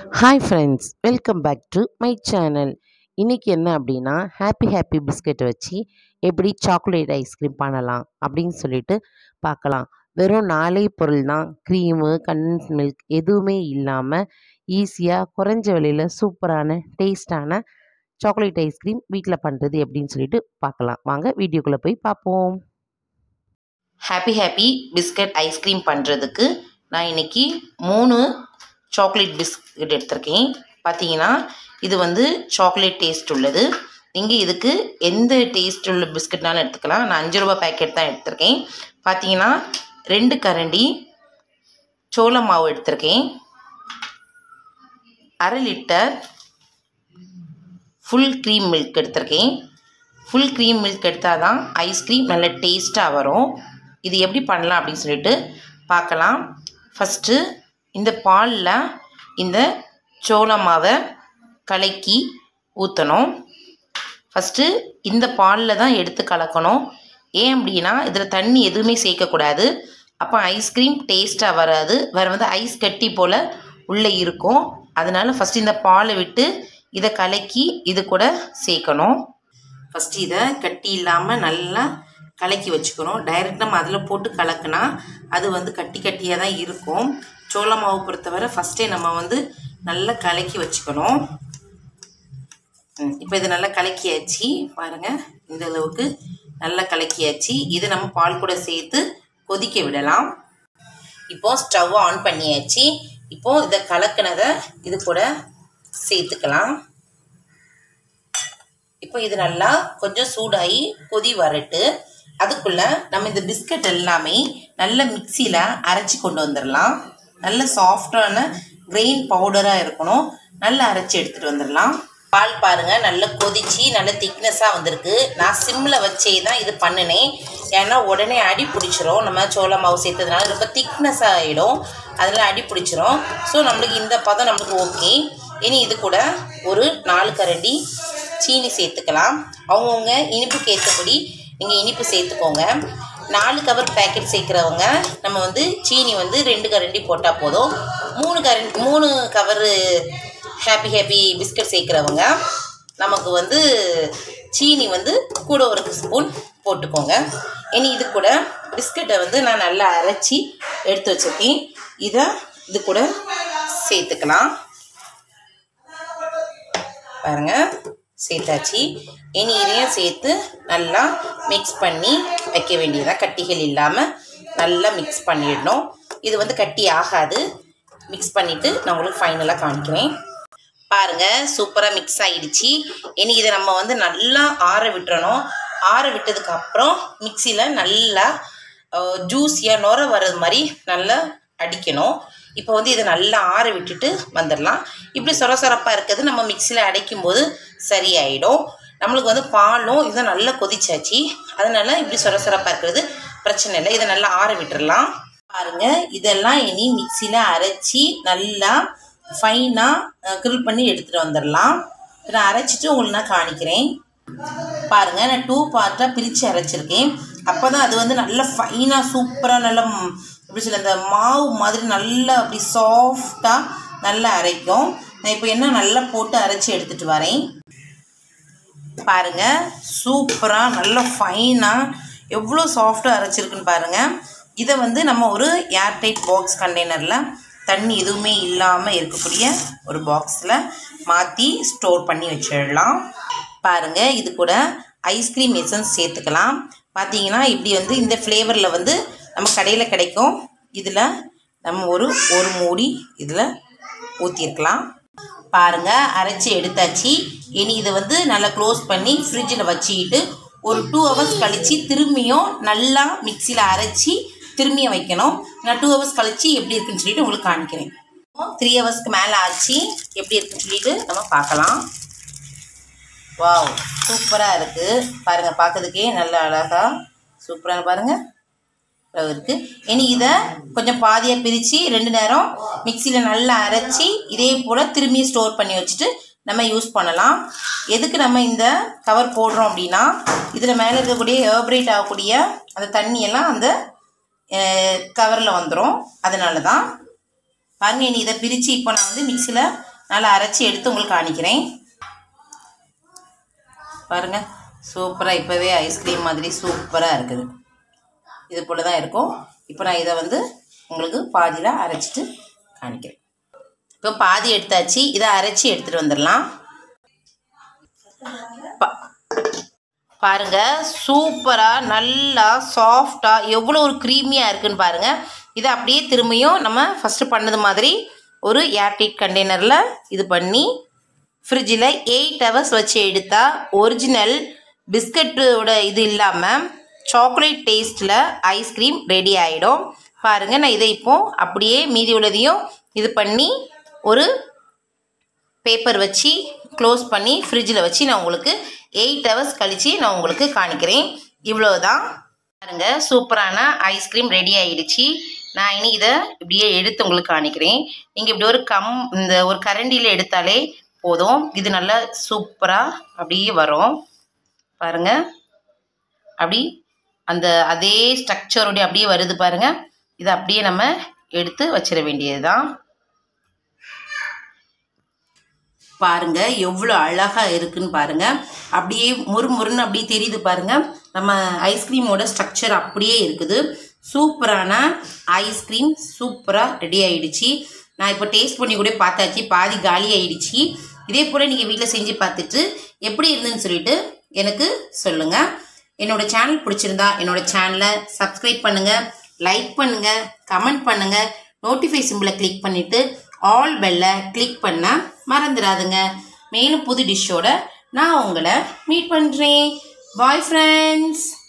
hi friends welcome back to my channel இன்றைக்கி என்ன அப்படின்னா ஹாப்பி ஹாப்பி பிஸ்கெட் வச்சு எப்படி சாக்லேட் ஐஸ்கிரீம் பண்ணலாம் அப்படின்னு சொல்லிட்டு பார்க்கலாம் வெறும் நாலே பொருள் தான் க்ரீமு கண்டன்ஸ் மில்க் எதுவுமே இல்லாமல் ஈஸியாக குறைஞ்ச விலையில் சூப்பரான டேஸ்டான சாக்லேட் ஐஸ்கிரீம் வீட்டில் பண்ணுறது எப்படின்னு சொல்லிட்டு பார்க்கலாம் வாங்க வீடியோக்குள்ளே போய் பார்ப்போம் ஹாப்பி ஹாப்பி பிஸ்கட் ஐஸ்கிரீம் பண்ணுறதுக்கு நான் இன்னைக்கு மூணு சாக்லேட் பிஸ்கட் எடுத்திருக்கேன் பார்த்தீங்கன்னா இது வந்து சாக்லேட் டேஸ்ட் உள்ளது நீங்கள் இதுக்கு எந்த டேஸ்ட் உள்ள பிஸ்கட்னாலும் எடுத்துக்கலாம் நான் அஞ்சு ரூபா பேக்கெட் தான் எடுத்திருக்கேன் பார்த்தீங்கன்னா ரெண்டு கரண்டி சோள மாவு எடுத்திருக்கேன் அரை லிட்டர் ஃபுல் க்ரீம் மில்க் எடுத்திருக்கேன் ஃபுல் க்ரீம் மில்க் எடுத்தால் தான் ஐஸ்கிரீம் நல்ல டேஸ்ட்டாக வரும் இது எப்படி பண்ணலாம் அப்படின்னு சொல்லிட்டு பார்க்கலாம் ஃபஸ்ட்டு இந்த பாலில் இந்த சோள மாவை கலக்கி ஊற்றணும் ஃபஸ்ட்டு இந்த பாலில் தான் எடுத்து கலக்கணும் ஏன் அப்படின்னா இதில் தண்ணி எதுவுமே சேர்க்கக்கூடாது அப்போ ஐஸ்கிரீம் டேஸ்ட்டாக வராது வேறு வந்து ஐஸ் கட்டி போல் உள்ளே இருக்கும் அதனால் ஃபஸ்ட்டு இந்த பாலை விட்டு இதை கலக்கி இது கூட சேர்க்கணும் ஃபஸ்ட்டு இதை கட்டி இல்லாமல் நல்லா கலக்கி வச்சுக்கணும் டைரெக்ட் நம்ம அதில் போட்டு கலக்குனா அது வந்து கட்டி கட்டியாக தான் இருக்கும் சோள மாவு பொறுத்தவரை ஃபஸ்ட்டே நம்ம வந்து நல்லா கலக்கி வச்சுக்கணும் இப்போ இது நல்லா கலக்கியாச்சு பாருங்கள் இந்த அளவுக்கு நல்லா கலக்கியாச்சு இது நம்ம பால் கூட சேர்த்து கொதிக்க விடலாம் இப்போ ஸ்டவ் ஆன் பண்ணியாச்சு இப்போ இதை கலக்கினதை இது கூட சேர்த்துக்கலாம் இப்போ இது நல்லா கொஞ்சம் சூடாகி கொதி வரட்டு அதுக்குள்ளே நம்ம இந்த பிஸ்கட் எல்லாமே நல்ல மிக்சியில் அரைச்சி கொண்டு வந்துடலாம் நல்ல சாஃப்டான கிரெயின் பவுடராக இருக்கணும் நல்லா அரைச்சி எடுத்துகிட்டு வந்துடலாம் பால் பாருங்கள் நல்லா கொதிச்சு நல்ல திக்னஸாக வந்திருக்கு நான் சிம்மில் வச்சே தான் இது பண்ணினேன் ஏன்னா உடனே அடி பிடிச்சிரும் நம்ம சோள மாவு சேர்த்ததுனால ரொம்ப திக்னஸ் ஆகிடும் அதில் அடி பிடிச்சிரும் ஸோ நம்மளுக்கு இந்த பதம் நம்மளுக்கு ஓகே இனி இது கூட ஒரு நாலு கரண்டி சீனி சேர்த்துக்கலாம் அவங்கவுங்க இனிப்புக்கு ஏற்றபடி நீங்கள் இனிப்பு சேர்த்துக்கோங்க நாலு கவர் பேக்கெட் சேர்க்குறவங்க நம்ம வந்து சீனி வந்து ரெண்டு கரண்டி போட்டால் போதும் மூணு கரண்டி மூணு கவரு ஹாப்பி ஹாப்பி பிஸ்கட் சேர்க்குறவங்க நமக்கு வந்து சீனி வந்து கூட ஒரு ஸ்பூன் போட்டுக்கோங்க இனி இது கூட பிஸ்கட்டை வந்து நான் நல்லா அரைச்சி எடுத்து வச்சுருக்கேன் இதை இது கூட சேர்த்துக்கலாம் பாருங்கள் சேர்த்தாச்சு இனி இதையும் சேர்த்து நல்லா மிக்ஸ் பண்ணி வைக்க வேண்டியதாக கட்டிகள் இல்லாமல் நல்லா மிக்ஸ் பண்ணிடணும் இது வந்து கட்டி ஆகாது மிக்ஸ் பண்ணிவிட்டு நான் உங்களுக்கு ஃபைனலாக காமிக்கிறேன் பாருங்கள் சூப்பராக மிக்ஸ் ஆகிடுச்சு இனி இதை நம்ம வந்து நல்லா ஆற விட்டுறணும் ஆற விட்டதுக்கு அப்புறம் மிக்சியில் நல்லா ஜூஸியாக நுர வர்றது மாதிரி நல்லா அடிக்கணும் இப்போ வந்து இதை நல்லா ஆற விட்டுட்டு வந்துடலாம் இப்படி சொர சொரப்பாக இருக்கிறது நம்ம மிக்சியில் அடைக்கும் போது சரியாயிடும் நம்மளுக்கு வந்து பாலும் இதை நல்லா கொதிச்சாச்சு அதனால இப்படி சொர சொரப்பாக இருக்கிறது பிரச்சனை இல்லை இதை நல்லா ஆற விட்டுறலாம் பாருங்க இதெல்லாம் இனி மிக்சியில் அரைச்சி நல்லா ஃபைனாக கிரில் பண்ணி எடுத்துகிட்டு வந்துடலாம் நான் அரைச்சிட்டு உங்களுக்கு நான் காணிக்கிறேன் பாருங்கள் நான் டூ பார்ட்டாக பிரித்து அரைச்சிருக்கேன் அப்போ தான் அது வந்து நல்லா ஃபைனாக சூப்பராக நல்லா எப்படி சொல்ல இந்த மாவு மாதிரி நல்லா அப்படி சாஃப்டாக நல்லா அரைக்கும் நான் இப்போ என்ன நல்லா போட்டு அரைச்சி எடுத்துகிட்டு வரேன் பாருங்கள் சூப்பராக நல்லா ஃபைனாக எவ்வளோ சாஃப்டாக அரைச்சிருக்குன்னு பாருங்கள் இதை வந்து நம்ம ஒரு ஏர்டைட் பாக்ஸ் கண்டெய்னரில் தண்ணி எதுவுமே இல்லாமல் இருக்கக்கூடிய ஒரு பாக்ஸில் மாற்றி ஸ்டோர் பண்ணி வச்சிடலாம் பாருங்கள் இது கூட ஐஸ்கிரீம் எசன்ஸ் சேர்த்துக்கலாம் பார்த்தீங்கன்னா இப்படி வந்து இந்த ஃப்ளேவரில் வந்து நம்ம கடையில் கிடைக்கும் இதில் நம்ம ஒரு ஒரு மூடி இதில் ஊற்றிருக்கலாம் பாருங்கள் அரைச்சி எடுத்தாச்சு இனி இதை வந்து நல்லா க்ளோஸ் பண்ணி ஃப்ரிட்ஜில் வச்சுக்கிட்டு ஒரு டூ ஹவர்ஸ் கழித்து திரும்பியும் நல்லா மிக்சியில் அரைச்சி திரும்பியும் வைக்கணும் நான் டூ ஹவர்ஸ் கழித்து எப்படி இருக்குன்னு சொல்லிட்டு உங்களுக்கு காணிக்கிறேன் த்ரீ ஹவர்ஸ்க்கு மேலே ஆச்சு எப்படி இருக்குன்னு சொல்லிட்டு நம்ம பார்க்கலாம் வாவ் சூப்பராக இருக்குது பாருங்கள் பார்க்கறதுக்கே நல்ல அழகாக சூப்பராக பாருங்கள் இருக்குது இனி இதை கொஞ்சம் பாதியாக பிரித்து ரெண்டு நேரம் மிக்சியில் நல்லா அரைச்சி இதே போல் திரும்பி ஸ்டோர் பண்ணி வச்சுட்டு நம்ம யூஸ் பண்ணலாம் எதுக்கு நம்ம இந்த கவர் போடுறோம் அப்படின்னா இதில் மேலே இருக்கக்கூடிய ஏர்பிரேட் ஆகக்கூடிய அந்த தண்ணியெல்லாம் அந்த கவரில் வந்துடும் அதனால தான் பாருங்க இனி இதை பிரித்து இப்போ நான் வந்து மிக்சியில் நல்லா அரைச்சி எடுத்து உங்களுக்கு காணிக்கிறேன் பாருங்க சூப்பராக இப்போவே ஐஸ்கிரீம் மாதிரி சூப்பராக இருக்குது இது போல் தான் இருக்கும் இப்போ நான் இதை வந்து உங்களுக்கு பாதியில் அரைச்சிட்டு காணிக்கிறேன் இப்போ பாதி எடுத்தாச்சு இதை அரைச்சி எடுத்துகிட்டு வந்துடலாம் பா- பாருங்க சூப்பராக நல்லா சாஃப்டாக எவ்வளோ ஒரு க்ரீமியாக இருக்குன்னு பாருங்க இதை அப்படியே திரும்பியும் நம்ம ஃபஸ்ட்டு பண்ணது மாதிரி ஒரு ஏர்டைட் கண்டெய்னரில் இது பண்ணி ஃப்ரிட்ஜில் எயிட் ஹவர்ஸ் வச்சு எடுத்தா ஒரிஜினல் பிஸ்கட்டோட இது இல்லாமல் சாக்லேட் டேஸ்ட்டில் ஐஸ்கிரீம் ரெடி ஆகிடும் பாருங்கள் நான் இதை இப்போ அப்படியே மீதி உள்ளதையும் இது பண்ணி ஒரு பேப்பர் வச்சு க்ளோஸ் பண்ணி ஃப்ரிட்ஜில் வச்சு நான் உங்களுக்கு எயிட் ஹவர்ஸ் கழித்து நான் உங்களுக்கு காணிக்கிறேன் இவ்வளோதான் பாருங்க சூப்பரான ஐஸ்கிரீம் ரெடி ஆயிடுச்சு நான் இனி இதை இப்படியே எடுத்து உங்களுக்கு காணிக்கிறேன் நீங்கள் இப்படி ஒரு கம் இந்த ஒரு கரண்டியில் எடுத்தாலே போதும் இது நல்லா சூப்பராக அப்படியே வரும் பாருங்க அப்படி அந்த அதே ஸ்ட்ரக்சரோட அப்படியே வருது பாருங்க இதை அப்படியே நம்ம எடுத்து வச்சிட வேண்டியது தான் பாருங்க எவ்வளோ அழகா இருக்குன்னு பாருங்க அப்படியே முறுமுறுன்னு அப்படியே தெரியுது பாருங்க நம்ம ஐஸ்கிரீமோட ஸ்ட்ரக்சர் அப்படியே இருக்குது சூப்பரான ஐஸ்கிரீம் சூப்பராக ரெடி ஆயிடுச்சு நான் இப்போ டேஸ்ட் பண்ணி கூட பார்த்தாச்சு பாதி காலி ஆயிடுச்சு இதே போல் நீங்கள் வீட்டில் செஞ்சு பார்த்துட்டு எப்படி இருந்துன்னு சொல்லிட்டு எனக்கு சொல்லுங்கள் என்னோட சேனல் பிடிச்சிருந்தா என்னோட சேனலை சப்ஸ்கிரைப் பண்ணுங்கள் லைக் பண்ணுங்கள் கமெண்ட் பண்ணுங்கள் நோட்டிஃபை சிம்பிளை கிளிக் பண்ணிவிட்டு ஆல் பெல்லை கிளிக் பண்ண மறந்துடாதுங்க மேலும் புது டிஷ்ஷோட நான் உங்களை மீட் பண்ணுறேன் பாய் ஃப்ரெண்ட்ஸ்